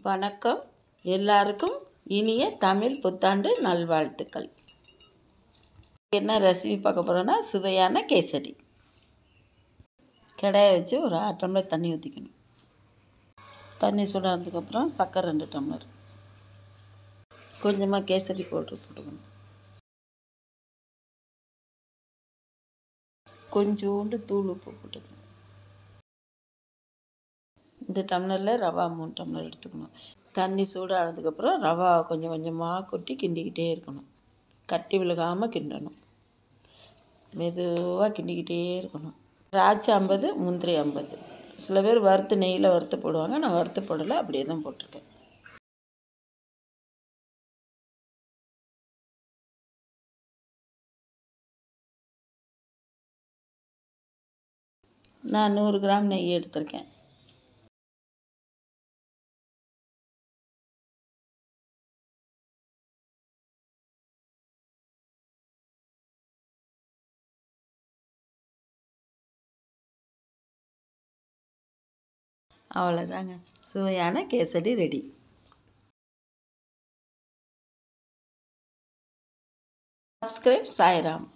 வணக்கம் எல்லாருக்கும் இனிய தமிழ் புத்தாண்டு நல்வாழ்த்துக்கள் என்ன ரெசிபி பார்க்க போகிறோன்னா சுவையான கேசரி கடாயை வச்சு ஒரு அரை டம்ளர் தண்ணி ஊற்றிக்கணும் தண்ணி சூடானதுக்கப்புறம் சர்க்கரை ரெண்டு டம்ளர் கொஞ்சமாக கேசரி பவுட்ரு போட்டுக்கணும் கொஞ்சோண்டு தூள் உப்பு போட்டுக்கணும் இந்த டம்ளரில் ரவா மூணு டம்ளர் எடுத்துக்கணும் தண்ணி சூடானதுக்கப்புறம் ரவா கொஞ்சம் கொஞ்சமாக கொட்டி கிண்டிக்கிட்டே இருக்கணும் கட்டி விழுகாமல் கிண்டணும் மெதுவாக கிண்டிக்கிட்டே இருக்கணும் திராட்சை ஐம்பது முந்திரி ஐம்பது சில பேர் வறுத்து நெய்யில் வறுத்து போடுவாங்க நான் வறுத்து போடலை அப்படியே தான் போட்டிருக்கேன் நான் நூறு கிராம் நெய் எடுத்திருக்கேன் அவ்வளோதாங்க சுவையான கேசரி ரெடி சப்ஸ்கிரைப் சாய்ராம்